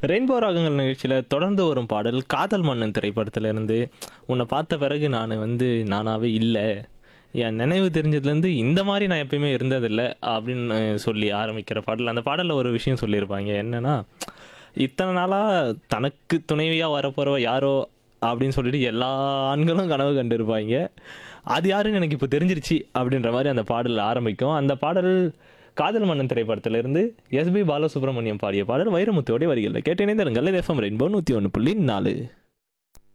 rainbow ராகங்கள் நிகழ்ச்சியில் தொடர்ந்து வரும் பாடல் காதல் மன்னன் திரைப்படத்திலிருந்து உன்னை பார்த்த பிறகு நான் வந்து நானாவே இல்லை என் நினைவு தெரிஞ்சதுலேருந்து இந்த மாதிரி நான் எப்பயுமே இருந்ததில்லை அப்படின்னு சொல்லி ஆரம்பிக்கிற பாடல் அந்த பாடலில் ஒரு விஷயம் சொல்லியிருப்பாங்க என்னன்னா இத்தனை நாளாக தனக்கு துணைவியாக வரப்போகிறவ யாரோ அப்படின்னு சொல்லிட்டு எல்லா ஆண்களும் கனவு கண்டிருப்பாங்க அது யாருன்னு எனக்கு இப்போ தெரிஞ்சிருச்சு அப்படின்ற மாதிரி அந்த பாடல் ஆரம்பிக்கும் அந்த பாடல் காதல் மன்னன் திரைப்படத்திலிருந்து எஸ்பி பாலசுப்ரமணியம் பாடிய பாடல் வைரமுத்துவோடைய வரிகளில் கேட்டு இணைந்திருங்கள் எஃப்எம் ரெயின்போ நூற்றி ஒன்று புள்ளி நாலு